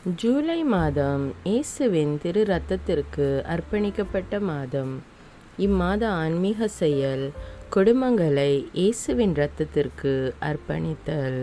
ஜூலை மாதம் இயேசுவின் திரு ரத்தத்திற்கு அர்ப்பணிக்கப்பட்ட மாதம் இம்மாத ஆன்மீக செயல் குடும்பங்களை இயேசுவின் இரத்தத்திற்கு அர்ப்பணித்தல்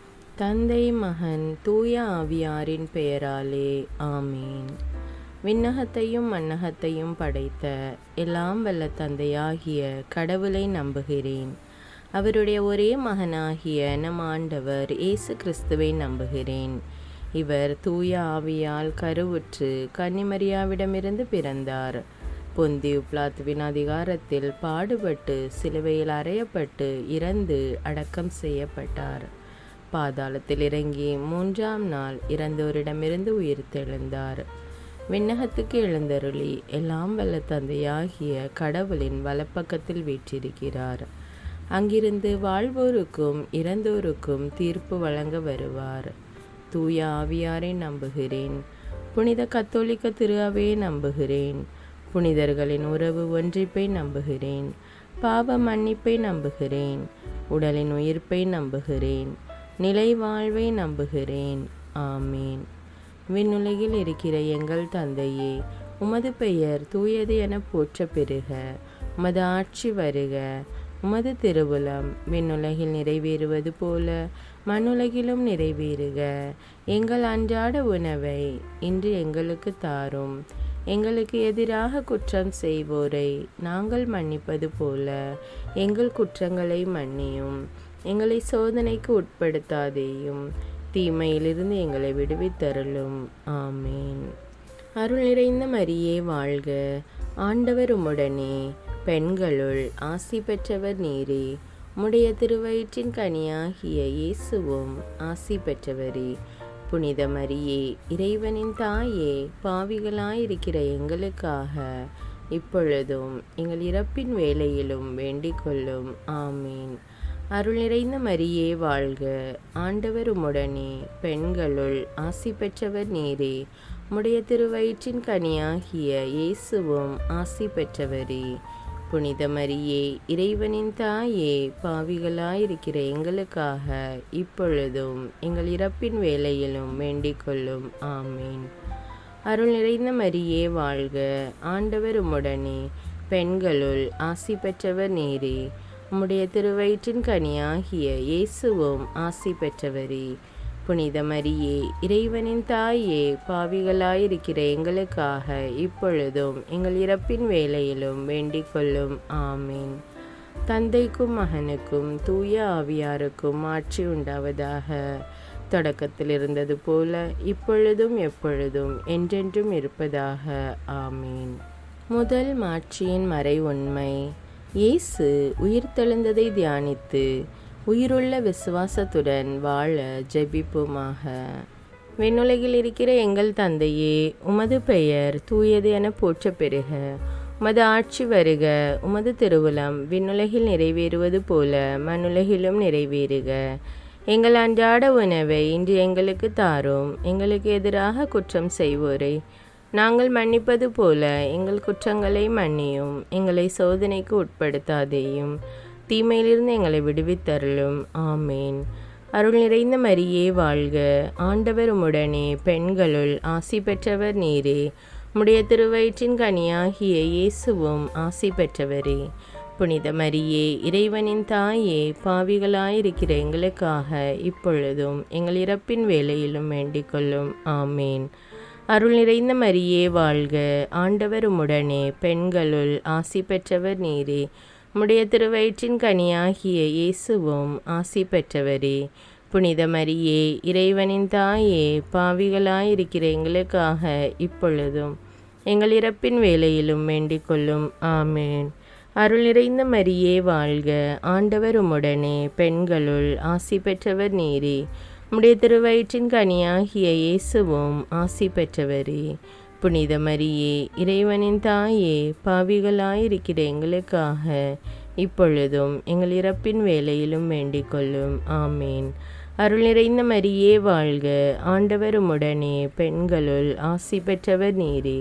தந்தை மகன் தூய ஆவியாரின் பெயராலே ஆமீன் விண்ணகத்தையும் மண்ணகத்தையும் படைத்த எல்லாம் வல்ல தந்தையாகிய கடவுளை நம்புகிறேன் அவருடைய ஒரே மகனாகிய நம் ஆண்டவர் இயேசு கிறிஸ்துவை நம்புகிறேன் இவர் தூய ஆவியால் கருவுற்று கன்னிமரியாவிடமிருந்து பிறந்தார் பொந்தியு பிளாத்துவின் அதிகாரத்தில் பாடுபட்டு சிலுவையில் அறையப்பட்டு இறந்து அடக்கம் செய்யப்பட்டார் பாதாளத்தில் இறங்கி மூன்றாம் நாள் இறந்தோரிடமிருந்து உயிர் தெழுந்தார் விண்ணகத்துக்கு எழுந்தருளி எல்லாம் வல்ல தந்தையாகிய கடவுளின் வலப்பக்கத்தில் வீற்றிருக்கிறார் அங்கிருந்து வாழ்வோருக்கும் இறந்தோருக்கும் தீர்ப்பு வழங்க வருவார் தூய ஆவியாரை நம்புகிறேன் புனித கத்தோலிக்க திரு அவையை நம்புகிறேன் புனிதர்களின் உறவு ஒன்றிப்பை நம்புகிறேன் பாவ மன்னிப்பை நம்புகிறேன் உடலின் உயிர்ப்பை நம்புகிறேன் நிலை வாழ்வை நம்புகிறேன் ஆமீன் விண்ணுலகில் இருக்கிற எங்கள் தந்தையே உமது பெயர் தூயது என போற்ற பெறுக உமது ஆட்சி வருக உமது திருவுளம் விண்ணுலகில் நிறைவேறுவது போல மண்ணுலகிலும் நிறைவேறுக எங்கள் அன்றாட உணவை இன்று எங்களுக்கு தாரும் எங்களுக்கு எதிராக குற்றம் செய்வோரை நாங்கள் மன்னிப்பது போல எங்கள் குற்றங்களை மன்னியும் எங்களை சோதனைக்கு உட்படுத்தாதேயும் தீமையிலிருந்து எங்களை விடுவித்தருளும் ஆமீன் அருள் நிறைந்த மரியே வாழ்க ஆண்டவர் உம்முடனே பெண்களுள் ஆசி பெற்றவர் நீரே உம்முடைய திருவயிற்றின் கனியாகிய இயேசுவும் ஆசி பெற்றவரே புனித மரியே இறைவனின் தாயே பாவிகளாயிருக்கிற எங்களுக்காக இப்பொழுதும் எங்கள் இறப்பின் வேளையிலும் வேண்டிக் கொள்ளும் ஆமீன் அருள் நிறைந்த மரியே வாழ்க ஆண்டவர் உம்முடனே பெண்களுள் ஆசி பெற்றவர் நீரே உம்முடைய திருவயிற்றின் கனியாகிய இயேசுவும் ஆசி பெற்றவரே புனித மரியே இறைவனின் தாயே பாவிகளாயிருக்கிற எங்களுக்காக இப்பொழுதும் எங்கள் இறப்பின் வேளையிலும் வேண்டிக் கொள்ளும் ஆமீன் அருள் நிறைந்த மரியே வாழ்க ஆண்டவர் உம்முடனே பெண்களுள் ஆசி பெற்றவர் நீரே உம்முடைய திருவயிற்றின் கனியாகிய இயேசுவும் ஆசி பெற்றவரே புனித மரியே இறைவனின் தாயே பாவிகளாயிருக்கிற எங்களுக்காக இப்பொழுதும் எங்கள் இறப்பின் வேளையிலும் வேண்டிக் கொள்ளும் ஆமீன் தந்தைக்கும் மகனுக்கும் தூய ஆவியாருக்கும் ஆட்சி உண்டாவதாக தொடக்கத்தில் இருந்தது போல இப்பொழுதும் எப்பொழுதும் என்றென்றும் இருப்பதாக ஆமீன் முதல் மாட்சியின் மறை உண்மை இயேசு உயிர்த்தெழுந்ததை தியானித்து உயிருள்ள விசுவாசத்துடன் வாழ ஜெபிப்போமாக விண்ணுலகில் இருக்கிற எங்கள் தந்தையே உமது பெயர் தூயது என போற்ற பெறுக உமது ஆட்சி வருக உமது திருவுளம் விண்ணுலகில் நிறைவேறுவது போல மண்ணுலகிலும் நிறைவேறுக எங்கள் அன்றாட உணவை இன்று எங்களுக்கு தாரும் எங்களுக்கு எதிராக குற்றம் செய்வோரை நாங்கள் மன்னிப்பது போல எங்கள் குற்றங்களை மன்னியும் எங்களை சோதனைக்கு உட்படுத்தாதேயும் தீமையிலிருந்து எங்களை விடுவித்தருளும் ஆமேன் அருள் நிறைந்த மரியே வாழ்க ஆண்டவர் உம்முடனே பெண்களுள் ஆசி பெற்றவர் நீரே உம்முடைய திருவயிற்றின் கனியாகிய இயேசுவும் ஆசி பெற்றவரே புனித மரியே இறைவனின் தாயே பாவிகளாயிருக்கிற எங்களுக்காக இப்பொழுதும் எங்கள் இறப்பின் வேலையிலும் வேண்டிக் கொள்ளும் ஆமேன் அருள் நிறைந்த மரியே வாழ்க ஆண்டவர் உம்முடனே பெண்களுள் ஆசி பெற்றவர் நீரே உம்முடைய திருவயிற்றின் கனியாகிய இயேசுவும் ஆசி பெற்றவரே புனித மரியே இறைவனின் தாயே பாவிகளாயிருக்கிற எங்களுக்காக இப்பொழுதும் எங்கள் இறப்பின் வேலையிலும் வேண்டிக் கொள்ளும் ஆமேன் அருள் நிறைந்த மரியே வாழ்க ஆண்டவர் உம்முடனே பெண்களுள் ஆசி பெற்றவர் நீரே உம்முடைய திருவயிற்றின் கனியாகிய இயேசுவும் ஆசி பெற்றவரே புனித மரியே இறைவனின் தாயே பாவிகளாயிருக்கிற எங்களுக்காக இப்பொழுதும் எங்கள் இறப்பின் வேலையிலும் வேண்டிக் கொள்ளும் ஆமேன் அருள் நிறைந்த மரியே வாழ்க ஆண்டவர் உம்முடனே பெண்களுள் ஆசி பெற்றவர் நீரே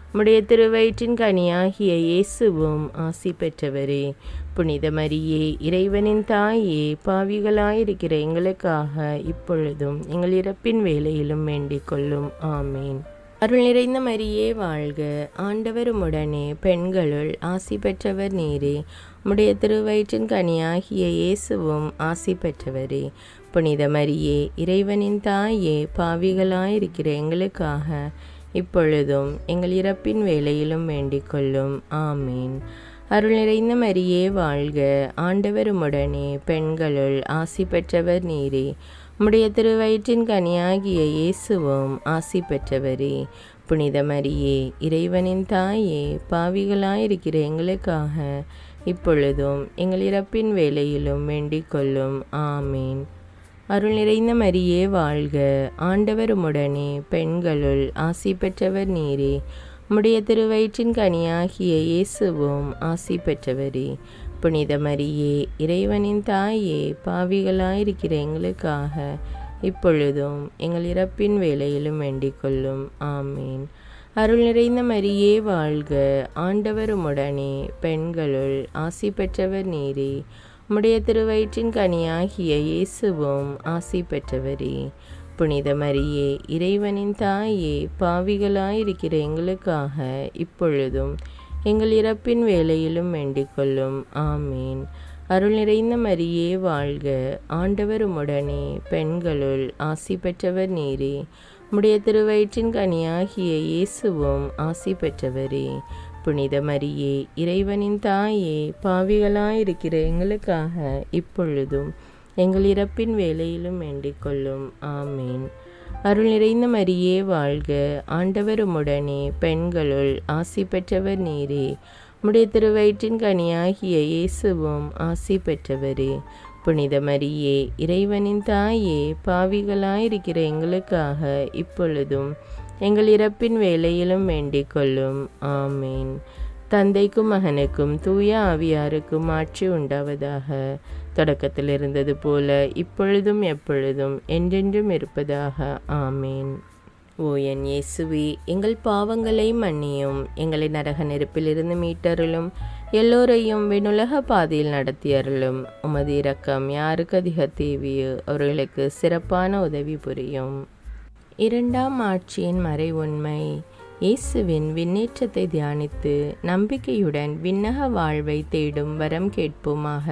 உம்முடைய திருவயிற்றின் கனியாகிய இயேசுவும் ஆசி பெற்றவரே புனித மரியே இறைவனின் தாயே பாவிகளாயிருக்கிற எங்களுக்காக இப்பொழுதும் எங்கள் இறப்பின் வேலையிலும் வேண்டிக் கொள்ளும் ஆமேன் அருள் நிறைந்த மரியே வாழ்க ஆண்டவர் உடனே பெண்களுள் ஆசி பெற்றவர் நீரே உம்முடைய திருவயிற்றின் கனியாகிய இயேசுவும் ஆசி பெற்றவரே புனித மரியே இறைவனின் தாயே பாவிகளாயிருக்கிற எங்களுக்காக இப்பொழுதும் எங்கள் இறப்பின் வேலையிலும் வேண்டிக் கொள்ளும் ஆமீன் அருள் நிறைந்த மரியே வாழ்க ஆண்டவர் உடனே பெண்களுள் ஆசி பெற்றவர் நீரே உம்முடைய திருவயிற்றின் கனியாகிய இயேசுவும் ஆசி பெற்றவரே புனித மரியே இறைவனின் தாயே பாவிகளாயிருக்கிற எங்களுக்காக இப்பொழுதும் எங்கள் இறப்பின் வேலையிலும் வேண்டிக் கொள்ளும் ஆமீன் அருள் நிறைந்த மரியே வாழ்க ஆண்டவர் உடனே பெண்களுள் ஆசி பெற்றவர் நீரே உம்முடைய திருவயிற்றின் கனியாகிய இயேசுவும் ஆசி பெற்றவரே புனித மரியே இறைவனின் தாயே பாவிகளாயிருக்கிற எங்களுக்காக இப்பொழுதும் எங்கள் இறப்பின் வேலையிலும் வேண்டிக் கொள்ளும் ஆமீன் அருள் நிறைந்த மரியே வாழ்க ஆண்டவர் உடனே பெண்களுள் ஆசி பெற்றவர் நீரே உம்முடைய திருவயிற்றின் கனியாகிய இயேசுவும் ஆசி பெற்றவரே புனித மரியே இறைவனின் தாயே பாவிகளாயிருக்கிற எங்களுக்காக இப்பொழுதும் எங்கள் இறப்பின் வேலையிலும் வேண்டிக் கொள்ளும் ஆமீன் அருள் நிறைந்த மரியே வாழ்க ஆண்டவர் உடனே பெண்களுள் ஆசி பெற்றவர் நீரே உம்முடைய திருவயிற்றின் கனியாகிய இயேசுவும் ஆசி பெற்றவரே புனித மரியே இறைவனின் தாயே பாவிகளாயிருக்கிற எங்களுக்காக இப்பொழுதும் எங்கள் இறப்பின் வேலையிலும் வேண்டிக் கொள்ளும் ஆமீன் அருள் நிறைந்த மரியே வாழ்க ஆண்டவர் உடனே பெண்களுள் ஆசி பெற்றவர் நீரே உம்முடைய திருவயிற்றின் கனியாகிய இயேசுவும் ஆசி பெற்றவரே புனித மரியே இறைவனின் தாயே பாவிகளாயிருக்கிற எங்களுக்காக இப்பொழுதும் எங்கள் இறப்பின் வேலையிலும் வேண்டிக் கொள்ளும் ஆமீன் தந்தைக்கும் மகனுக்கும் தூய ஆவியாருக்கும் ஆட்சி உண்டாவதாக தொடக்கத்தில் இருந்தது போல இப்பொழுதும் எப்பொழுதும் என்றென்றும் இருப்பதாக ஆமீன் ஓ என் இயேசுவே எங்கள் பாவங்களை மன்னியும் எங்களை நரக நெருப்பிலிருந்து மீட்டருளும் எல்லோரையும் விண்ணுலக பாதையில் நடத்தியருளும் உமது இரக்கம் யாருக்கு அதிக தேவையோ அவர்களுக்கு சிறப்பான உதவி புரியும் இரண்டாம் ஆட்சியின் மறை உண்மை இயேசுவின் விண்ணேற்றத்தை தியானித்து நம்பிக்கையுடன் விண்ணக வாழ்வை தேடும் வரம் கேட்போமாக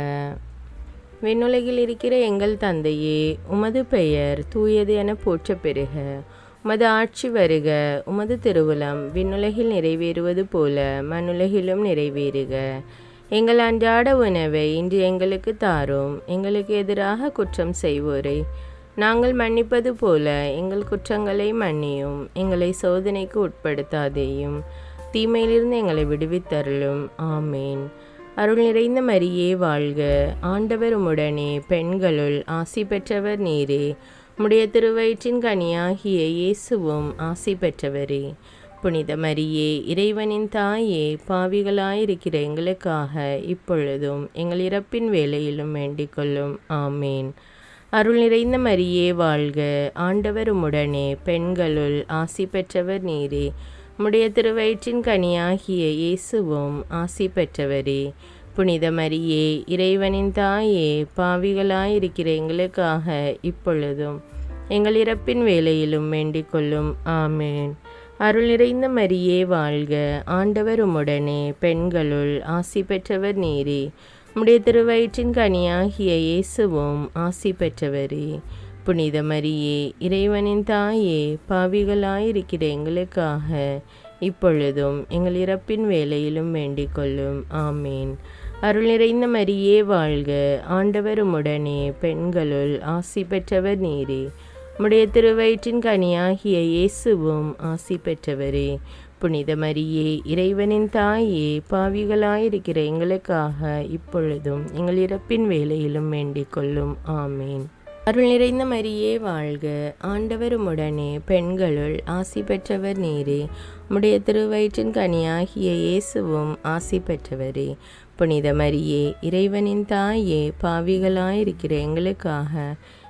விண்ணுலகில் இருக்கிற எங்கள் தந்தையே உமது பெயர் தூயது என போற்ற பெறுக உமது ஆட்சி வருக உமது திருவுளம் விண்ணுலகில் நிறைவேறுவது போல மண்ணுலகிலும் நிறைவேறுக எங்கள் அன்றாட உணவை இன்று எங்களுக்கு தாரும் எங்களுக்கு எதிராக குற்றம் செய்வோரை நாங்கள் மன்னிப்பது போல எங்கள் குற்றங்களை மன்னியும் எங்களை சோதனைக்கு உட்படுத்தாதேயும் தீமையிலிருந்து எங்களை விடுவித்தருளும் ஆமேன் அருள் நிறைந்த மரியே வாழ்க ஆண்டவர் உம்முடனே பெண்களுள் ஆசி பெற்றவர் நீரே உம்முடைய திருவயிற்றின் கனியாகிய இயேசுவும் ஆசி பெற்றவரே புனித மரியே இறைவனின் தாயே பாவிகளாயிருக்கிற எங்களுக்காக இப்பொழுதும் எங்கள் இறப்பின் வேலையிலும் வேண்டிக் கொள்ளும் ஆமேன் அருள் நிறைந்த மரியே வாழ்க ஆண்டவர் உம்முடனே பெண்களுள் ஆசி பெற்றவர் நீரே உம்முடைய திருவயிற்றின் கனியாகிய இயேசுவும் ஆசி பெற்றவரே புனித மரியே இறைவனின் தாயே பாவிகளாயிருக்கிற எங்களுக்காக இப்பொழுதும் எங்கள் இறப்பின் வேலையிலும் வேண்டிக் கொள்ளும் ஆமேன் அருள் நிறைந்த மரியே வாழ்க ஆண்டவர் உம்முடனே பெண்களுள் ஆசி பெற்றவர் நீரே உம்முடைய திருவயிற்றின் கனியாகிய இயேசுவும் ஆசி பெற்றவரே புனித மரியே இறைவனின் தாயே பாவிகளாயிருக்கிற எங்களுக்காக இப்பொழுதும் எங்கள் இறப்பின் வேலையிலும் வேண்டிக் கொள்ளும் ஆமேன் அருள் நிறைந்த மரியே வாழ்க ஆண்டவர் உம்முடனே பெண்களுள் ஆசி பெற்றவர் நீரே உம்முடைய திருவயிற்றின் கனியாகிய இயேசுவும் ஆசி பெற்றவரே புனித மரியே இறைவனின் தாயே பாவிகளாயிருக்கிற எங்களுக்காக இப்பொழுதும் எங்கள் இறப்பின் வேலையிலும் வேண்டிக் கொள்ளும் ஆமேன் அருள் நிறைந்த மரியே வாழ்க ஆண்டவர் உம்முடனே பெண்களுள் ஆசி பெற்றவர் நீரே உம்முடைய திருவயிற்றின் கனியாகிய இயேசுவும் ஆசி பெற்றவரே புனித மரியே இறைவனின் தாயே பாவிகளாயிருக்கிற எங்களுக்காக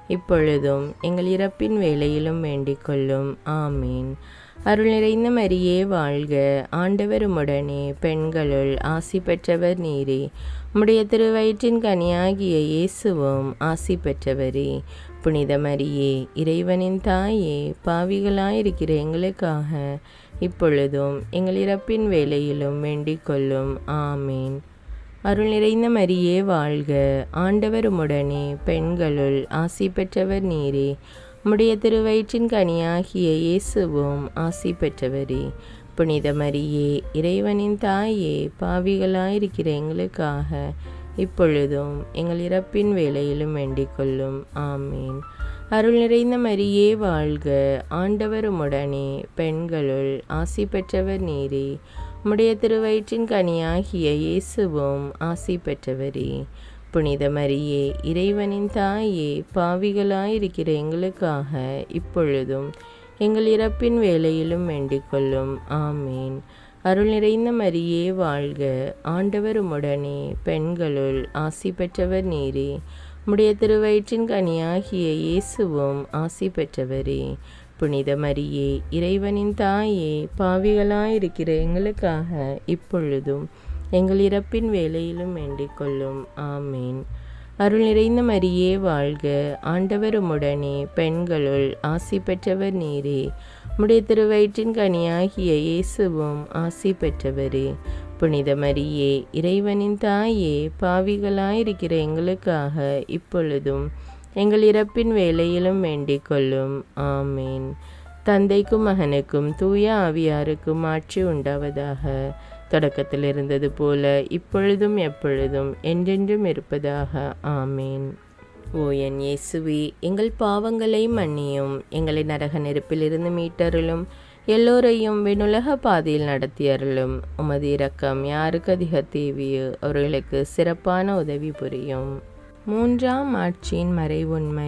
இப்பொழுதும் எங்கள் இறப்பின் வேளையிலும் வேண்டிக் கொள்ளும் ஆமீன் அருள் நிறைந்த மரியே வாழ்க ஆண்டவர் உம்முடனே பெண்களுள் ஆசி பெற்றவர் நீரே உம்முடைய திருவயிற்றின் கனியாகிய இயேசுவும் ஆசி பெற்றவரே புனித மரியே இறைவனின் தாயே பாவிகளாயிருக்கிற எங்களுக்காக இப்பொழுதும் எங்கள் இறப்பின் வேளையிலும் வேண்டிக் கொள்ளும் ஆமீன் அருள் நிறைந்த மரியே வாழ்க ஆண்டவர் உம்முடனே பெண்களுள் ஆசி பெற்றவர் நீரே உம்முடைய திருவயிற்றின் கனியாகிய இயேசுவும் ஆசி பெற்றவரே புனித மரியே இறைவனின் தாயே பாவிகளாயிருக்கிற எங்களுக்காக இப்பொழுதும் எங்கள் இறப்பின் வேளையிலும் வேண்டிக் கொள்ளும் ஆமீன் அருள் நிறைந்த மரியே வாழ்க ஆண்டவர் உம்முடனே பெண்களுள் ஆசி பெற்றவர் நீரே உம்முடைய திருவயிற்றின் கனியாகிய இயேசுவும் ஆசி பெற்றவரே புனித மரியே இறைவனின் தாயே பாவிகளாயிருக்கிற எங்களுக்காக இப்பொழுதும் எங்கள் இறப்பின் வேளையிலும் வேண்டிக் கொள்ளும் ஆமீன் அருள் நிறைந்த மரியே வாழ்க ஆண்டவர் உம்முடனே பெண்களுள் ஆசி பெற்றவர் நீரே உம்முடைய திருவயிற்றின் கனியாகிய இயேசுவும் ஆசி பெற்றவரே புனித மரியே இறைவனின் தாயே பாவிகளாயிருக்கிற எங்களுக்காக இப்பொழுதும் எங்கள் இறப்பின் வேளையிலும் வேண்டிக் கொள்ளும் ஆமீன் அருள் நிறைந்த மரியே வாழ்க ஆண்டவர் உம்முடனே பெண்களுள் ஆசி பெற்றவர் நீரே உம்முடைய திருவயிற்றின் கனியாகிய இயேசுவும் ஆசி பெற்றவரே புனித மரியே இறைவனின் தாயே பாவிகளாயிருக்கிற எங்களுக்காக இப்பொழுதும் எங்கள் இறப்பின் வேளையிலும் வேண்டிக் கொள்ளும் ஆமீன் தந்தைக்கும் மகனுக்கும் தூய ஆவியாருக்கும் ஆட்சி உண்டாவதாக தொடக்கத்தில் இருந்தது போல இப்பொழுதும் எப்பொழுதும் என்றென்றும் இருப்பதாக ஆமேன் ஓ என் இயேசுவே எங்கள் பாவங்களை மன்னியும் எங்களை நரக நெருப்பிலிருந்து மீட்டருளும் எல்லோரையும் விண்ணுலக பாதையில் நடத்தியருளும் உமது இரக்கம் யாருக்கு அதிக தேவையோ அவர்களுக்கு சிறப்பான உதவி புரியும் மூன்றாம் ஆட்சியின் மறைவுண்மை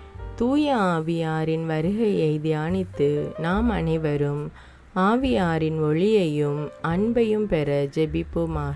தூய ஆவியாரின் வருகையை தியானித்து நாம் அனைவரும் ஆவியாரின் ஒளியையும் அன்பையும் பெற ஜெபிப்போமாக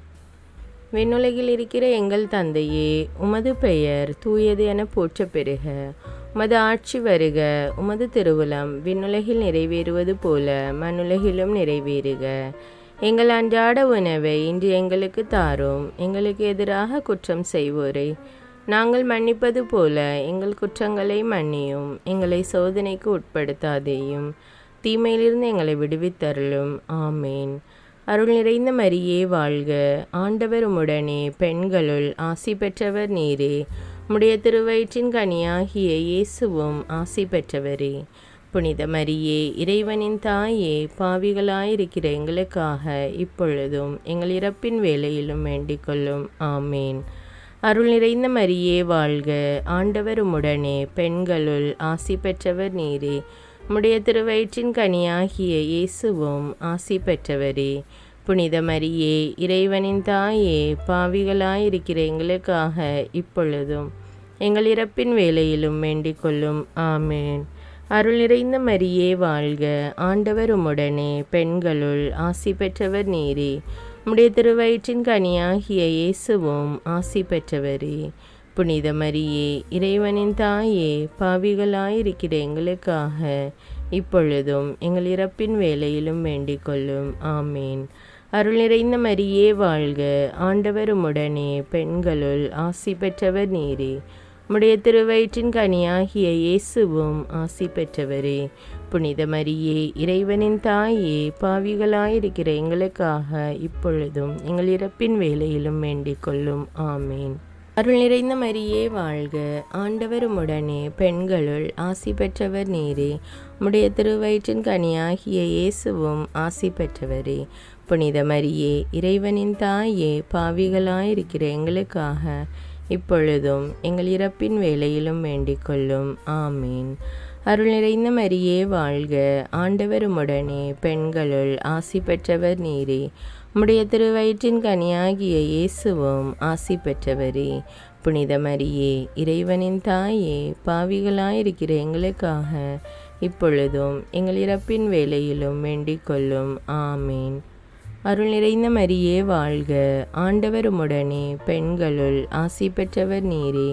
விண்ணுலகில் இருக்கிற எங்கள் தந்தையே உமது பெயர் தூயது என போற்ற பெறுக உமது ஆட்சி வருக உமது திருவுளம் விண்ணுலகில் நிறைவேறுவது போல மண்ணுலகிலும் நிறைவேறுக எங்கள் அன்றாட உணவை இன்று எங்களுக்கு தாரும் எங்களுக்கு எதிராக குற்றம் செய்வோரை நாங்கள் மன்னிப்பது போல எங்கள் குற்றங்களை மன்னியும் எங்களை சோதனைக்கு உட்படுத்தாதேயும் தீமையிலிருந்து எங்களை விடுவித்தருளும் ஆமேன் அருள் நிறைந்த மரியே வாழ்க ஆண்டவர் உம்முடனே பெண்களுள் ஆசி பெற்றவர் நீரே உம்முடைய திருவயிற்றின் கனியாகிய இயேசுவும் ஆசி பெற்றவரே புனித மரியே இறைவனின் தாயே பாவிகளாயிருக்கிற எங்களுக்காக இப்பொழுதும் எங்கள் இறப்பின் வேளையிலும் வேண்டிக் கொள்ளும் ஆமேன் அருள் நிறைந்த மரியே வாழ்க ஆண்டவர் உம்முடனே பெண்களுள் ஆசி பெற்றவர் நீரே உம்முடைய திருவயிற்றின் கனியாகிய இயேசுவும் ஆசி பெற்றவரே புனித மரியே இறைவனின் தாயே பாவிகளாயிருக்கிற எங்களுக்காக இப்பொழுதும் எங்கள் இறப்பின் வேளையிலும் வேண்டிக் கொள்ளும் ஆமேன் அருள் நிறைந்த மரியே வாழ்க ஆண்டவர் உம்முடனே பெண்களுள் ஆசி பெற்றவர் நீரே உம்முடைய திருவயிற்றின் கனியாகிய இயேசுவும் ஆசி பெற்றவரே புனித மரியே இறைவனின் தாயே பாவிகளாயிருக்கிற எங்களுக்காக இப்பொழுதும் எங்கள் இறப்பின் வேளையிலும் வேண்டிக் கொள்ளும் ஆமேன் அருள் நிறைந்த மரியே வாழ்க ஆண்டவர் உம்முடனே பெண்களுள் ஆசி பெற்றவர் நீரே உம்முடைய திருவயிற்றின் கனியாகிய இயேசுவும் ஆசி பெற்றவரே புனித மரியே இறைவனின் தாயே பாவிகளாயிருக்கிற எங்களுக்காக இப்பொழுதும் எங்கள் இறப்பின் வேளையிலும் வேண்டிக் கொள்ளும் ஆமேன் அருள் நிறைந்த மரியே வாழ்க ஆண்டவர் உம்முடனே பெண்களுள் ஆசி பெற்றவர் நீரே உம்முடைய திருவயிற்றின் கனியாகிய இயேசுவும் ஆசி பெற்றவரே புனித மரியே இறைவனின் தாயே பாவிகளாயிருக்கிற எங்களுக்காக இப்பொழுதும் எங்கள் இறப்பின் வேளையிலும் வேண்டிக் கொள்ளும் ஆமீன் அருள் நிறைந்த மரியே வாழ்க ஆண்டவர் உம்முடனே பெண்களுள் ஆசி பெற்றவர் நீரே உம்முடைய திருவயிற்றின் கனியாகிய இயேசுவும் ஆசி பெற்றவரே புனித மரியே இறைவனின் தாயே பாவிகளாயிருக்கிற எங்களுக்காக இப்பொழுதும் எங்கள் இறப்பின் வேளையிலும் வேண்டிக் கொள்ளும் ஆமீன் அருள் நிறைந்த மரியே வாழ்க ஆண்டவர் உம்முடனே பெண்களுள் ஆசி பெற்றவர் நீரே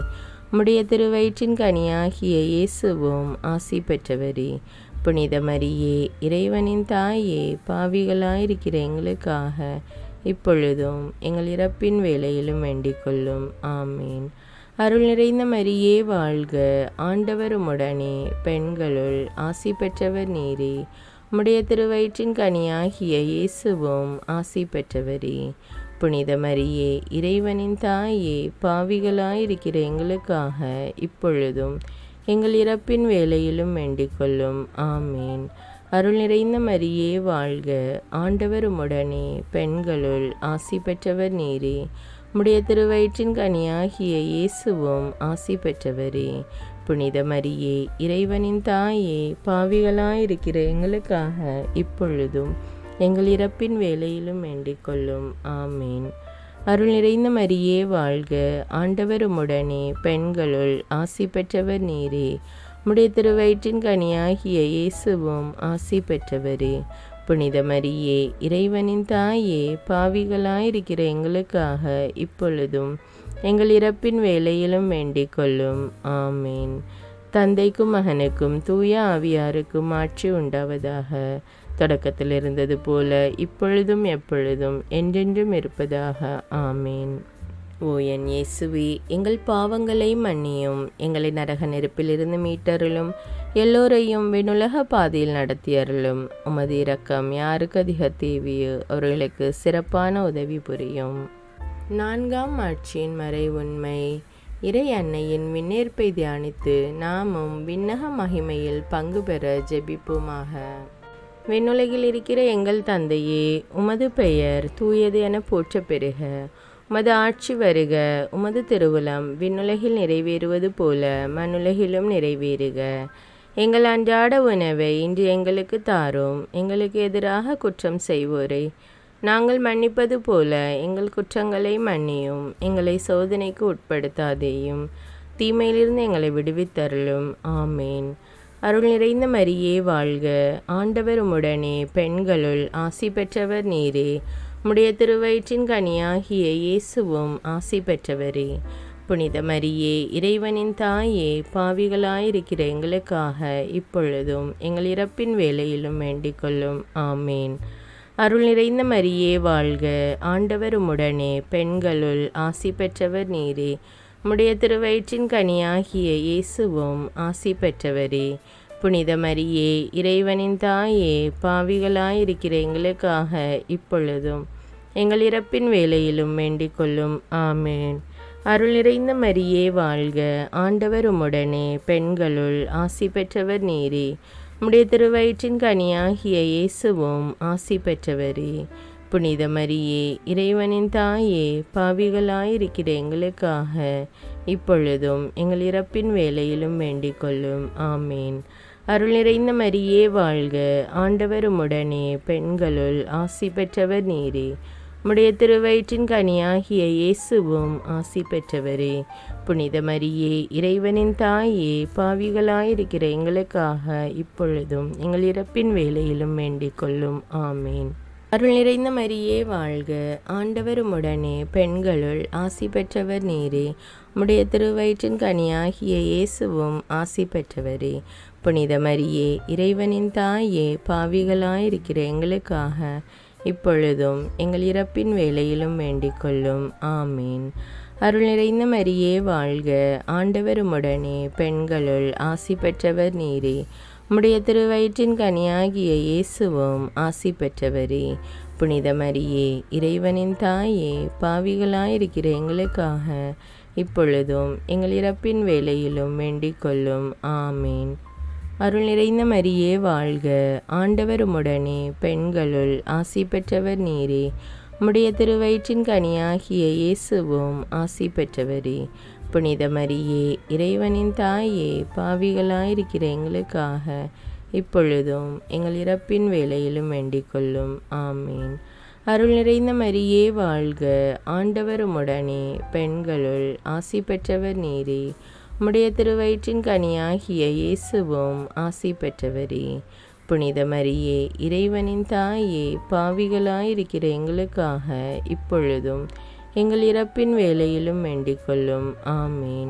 உம்முடைய திருவயிற்றின் கனியாகிய இயேசுவும் ஆசி பெற்றவரே புனித மரியே இறைவனின் தாயே பாவிகளாயிருக்கிற எங்களுக்காக இப்பொழுதும் எங்கள் இறப்பின் வேளையிலும் வேண்டிக் கொள்ளும் ஆமீன் அருள் நிறைந்த மரியே வாழ்க ஆண்டவர் உடனே பெண்களுள் ஆசி பெற்றவர் நீரே உம்முடைய திருவயிற்றின் கனியாகிய இயேசுவும் ஆசி பெற்றவரே புனித மரியே இறைவனின் தாயே பாவிகளாயிருக்கிற எங்களுக்காக இப்பொழுதும் எங்கள் இறப்பின் வேளையிலும் வேண்டிக் கொள்ளும் ஆமீன் அருள் நிறைந்த மரியே வாழ்க ஆண்டவர் உடனே பெண்களுள் ஆசி பெற்றவர் நீரே உம்முடைய திருவயிற்றின் கனியாகிய இயேசுவும் ஆசி பெற்றவரே புனித மரியே இறைவனின் தாயே பாவிகளாயிருக்கிற எங்களுக்காக இப்பொழுதும் எங்கள் இறப்பின் வேளையிலும் வேண்டிக் கொள்ளும் ஆமீன் அருள் நிறைந்த மரியே வாழ்க ஆண்டவர் உம்முடனே பெண்களுள் ஆசி பெற்றவர் நீரே உம்முடைய திருவயிற்றின் கனியாகிய இயேசுவும் ஆசி பெற்றவரே புனித மரியே இறைவனின் தாயே பாவிகளாயிருக்கிற எங்களுக்காக இப்பொழுதும் எங்கள் இறப்பின் வேளையிலும் வேண்டிக் கொள்ளும் ஆமீன் தந்தைக்கும் மகனுக்கும் தூய ஆவியாருக்கும் ஆட்சி உண்டாவதாக தொடக்கத்தில் இருந்தது போல இப்பொழுதும் எப்பொழுதும் என்றென்றும் இருப்பதாக ஆமீன் ஓ என் இயேசுவே எங்கள் பாவங்களை மன்னியும் எங்களை நரக நெருப்பிலிருந்து மீட்டருளும் எல்லோரையும் விண்ணுலக பாதையில் நடத்தியருளும் உமது இரக்கம் யாருக்கு அதிக தேவையோ அவர்களுக்கு சிறப்பான உதவி புரியும் நான்காம் ஆட்சியின் மறை உண்மை இறை அன்னையின் விண்ணேற்பை தியானித்து நாமும் விண்ணக மகிமையில் பங்கு பெற ஜெபிப்போமாக விண்ணுலகில் இருக்கிற எங்கள் தந்தையே உமது பெயர் தூயது என போற்ற பெறுக உமது ஆட்சி வருக உமது திருவுளம் விண்ணுலகில் நிறைவேறுவது போல மண்ணுலகிலும் நிறைவேறுக எங்கள் அன்றாட உணவை இன்று எங்களுக்கு தாரும் எங்களுக்கு எதிராக குற்றம் செய்வோரை நாங்கள் மன்னிப்பது போல எங்கள் குற்றங்களை மன்னியும் எங்களை சோதனைக்கு உட்படுத்தாதேயும் தீமையிலிருந்து எங்களை விடுவித்தருளும் ஆமேன் அருள் நிறைந்த மரியே வாழ்க ஆண்டவர் உம்முடனே பெண்களுள் ஆசி பெற்றவர் நீரே உம்முடைய திருவயிற்றின் கனியாகிய இயேசுவும் ஆசி பெற்றவரே புனித மரியே இறைவனின் தாயே பாவிகளாயிருக்கிற எங்களுக்காக இப்பொழுதும் எங்கள் இறப்பின் வேளையிலும் வேண்டிக் கொள்ளும் ஆமேன் அருள் நிறைந்த மரியே வாழ்க ஆண்டவர் உம்முடனே பெண்களுள் ஆசி பெற்றவர் நீரே உம்முடைய திருவயிற்றின் கனியாகிய இயேசுவும் ஆசி பெற்றவரே புனித மரியே இறைவனின் தாயே பாவிகளாயிருக்கிற எங்களுக்காக இப்பொழுதும் எங்கள் இறப்பின் வேளையிலும் வேண்டிக் கொள்ளும் ஆமேன் அருள் நிறைந்த மரியே வாழ்க ஆண்டவர் உம்முடனே பெண்களுள் ஆசி பெற்றவர் நீரே உம்முடைய திருவயிற்றின் கனியாகிய இயேசுவும் ஆசி பெற்றவரே புனித மரியே இறைவனின் தாயே பாவிகளாயிருக்கிற எங்களுக்காக இப்பொழுதும் எங்கள் இறப்பின் வேளையிலும் வேண்டிக் கொள்ளும் ஆமேன் அருள் நிறைந்த மரியே வாழ்க ஆண்டவர் உம்முடனே பெண்களுள் ஆசி பெற்றவர் நீரே உம்முடைய திருவயிற்றின் கனியாகிய இயேசுவும் ஆசி பெற்றவரே புனித மரியே இறைவனின் தாயே பாவிகளாயிருக்கிற எங்களுக்காக இப்பொழுதும் எங்கள் இறப்பின் வேளையிலும் வேண்டிக் கொள்ளும் ஆமேன் அருள் நிறைந்த மரியே வாழ்க ஆண்டவர் உம்முடனே பெண்களுள் ஆசி பெற்றவர் நீரே உம்முடைய திருவயிற்றின் கனியாகிய இயேசுவும் ஆசி பெற்றவரே புனித மரியே இறைவனின் தாயே பாவிகளாயிருக்கிற எங்களுக்காக இப்பொழுதும் எங்கள் இறப்பின் வேளையிலும் வேண்டிக் கொள்ளும் ஆமீன் அருள் நிறைந்த மரியே வாழ்க ஆண்டவர் உம்முடனே பெண்களுள் ஆசி பெற்றவர் நீரே உம்முடைய திருவயிற்றின் கனியாகிய இயேசுவும் ஆசி பெற்றவரே புனித மரியே இறைவனின் தாயே பாவிகளாயிருக்கிற எங்களுக்காக இப்பொழுதும் எங்கள் இறப்பின் வேளையிலும் வேண்டிக் கொள்ளும் ஆமீன் அருள் நிறைந்த மரியே வாழ்க ஆண்டவர் உம்முடனே பெண்களுள் ஆசி பெற்றவர் நீரே உம்முடைய திருவயிற்றின் கனியாகிய இயேசுவும் ஆசி பெற்றவரே புனித மரியே இறைவனின் தாயே பாவிகளாயிருக்கிற எங்களுக்காக இப்பொழுதும் எங்கள் இறப்பின் வேளையிலும் வேண்டிக் கொள்ளும் ஆமீன் அருள் நிறைந்த மரியே வாழ்க ஆண்டவர் உம்முடனே பெண்களுள் ஆசி பெற்றவர் நீரே உம்முடைய திருவயிற்றின் கனியாகிய இயேசுவும் ஆசி பெற்றவரே புனித மரியே இறைவனின் தாயே பாவிகளாயிருக்கிற எங்களுக்காக இப்பொழுதும் எங்கள் இறப்பின் வேளையிலும் வேண்டிக் கொள்ளும் ஆமீன்